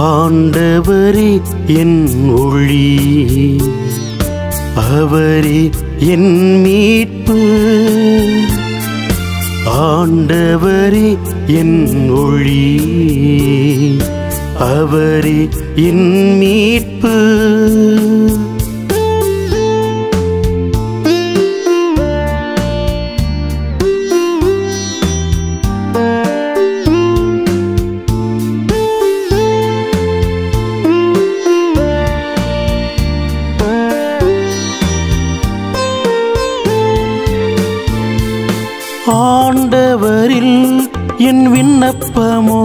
ஆண்டவரே என் ஒளி அவரே என் மீட்பு ஆண்டவரே என் ஒளி அவரே என் மீட்பு ஆண்டவரில் என் விண்ணப்பமோ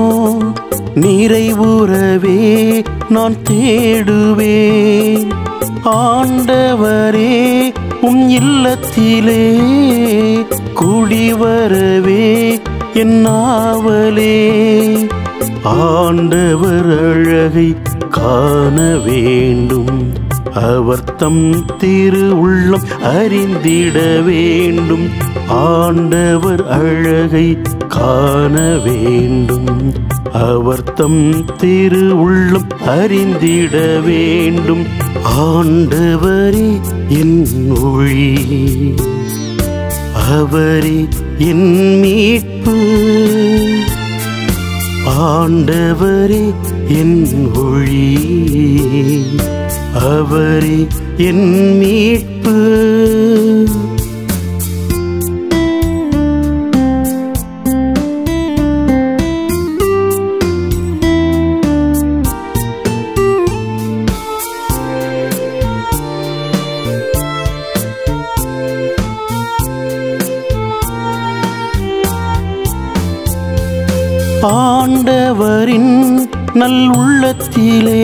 நிறைவுறவே நான் தேடுவேன் ஆண்டவரே உன் இல்லத்திலே குடிவரவே என் நாவலே ஆண்டவர் அழகை காண வேண்டும் அவர் தம் திரு உள்ளம் அறிந்திட வேண்டும் ஆண்டவர் அழகை காண வேண்டும் அவர் தம் திரு உள்ளம் அறிந்திட வேண்டும் ஆண்டவரே என் ஒளி அவரே என் மீட்பு ஆண்டவரே என் ஒளி அவரே என் மீட்பு ஆண்டவரின் நல் உள்ளத்திலே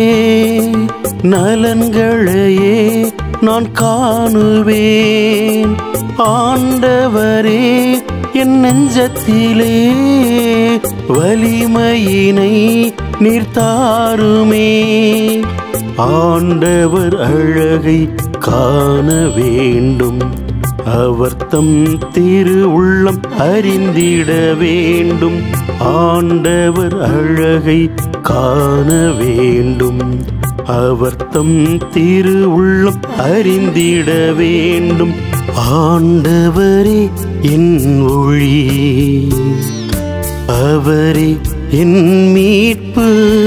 நலன்களையே நான் காணுவேன் ஆண்டவரே என் நெஞ்சத்திலே வலிமையினை நீர் தாருமே ஆண்டவர் அழகை காண வேண்டும் அவர் தம் திரு உள்ளம் அறிந்திட வேண்டும் ஆண்டவர் அழகை காண வேண்டும் அவர் தம் திரு உள்ளம் அறிந்திட வேண்டும் ஆண்டவரே என் ஒளி அவரே என் மீட்பு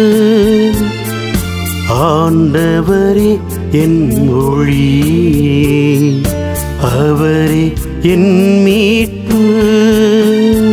ஆண்டவரே என் ஒளி அவரே என் மீட்பு